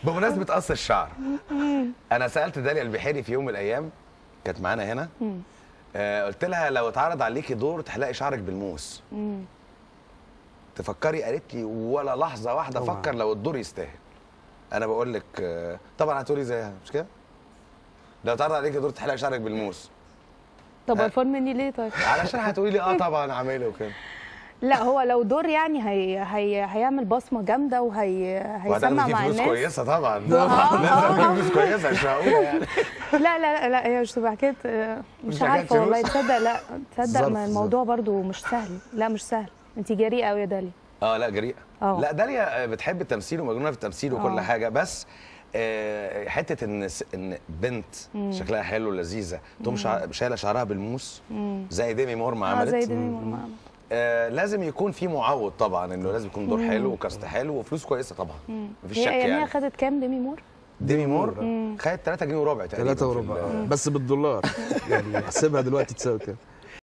بمناسبه قص الشعر انا سالت داليا البحيري في يوم من الايام كانت معانا هنا آه قلت لها لو اتعرض عليكي دور تحلقي شعرك بالموس تفكري قالت لي ولا لحظه واحده طبعاً. افكر لو الدور يستاهل انا بقول لك آه طبعا هتقولي زيها مش كده لو اتعرض عليكي دور تحلقي شعرك بالموس طب ها. قرفان مني ليه طيب علشان هتقولي لي اه طبعا اعمله وكده لا هو لو دور يعني هي هي هيعمل بصمه جامده وهي هيسمع وهتاخدي مع فلوس الناس كويسه طبعا آه، لازم آه، تاخدي آه. فلوس كويسه مش معقوله يعني لا لا لا, لا هي مش تبقى حكايه آه، مش مش حكاية عارفه والله فلوس؟ تصدق لا تصدق ظرف، ما الموضوع برضو مش سهل لا مش سهل انت جريئه قوي يا داليا اه لا جريئه آه. لا داليا آه، بتحب التمثيل ومجنونه في التمثيل وكل آه. حاجه بس آه، حته ان س- ان بنت شكلها حلو ولذيذه تقوم شع- شايله شعرها بالموس زي ديمي مور ما اه عملت زي ديمي مور ما عملت. آه لازم يكون في معوض طبعا انه لازم يكون دور حلو وكاست حلو وفلوس كويسه طبعا مفيش هي شك يعني يعني هي خدت كام ديمي مور ديمي مور خدت 3 جنيه وربع تقريبا ثلاثة في وربع ال- بس بالدولار يعني احسبها دلوقتي تساوي كام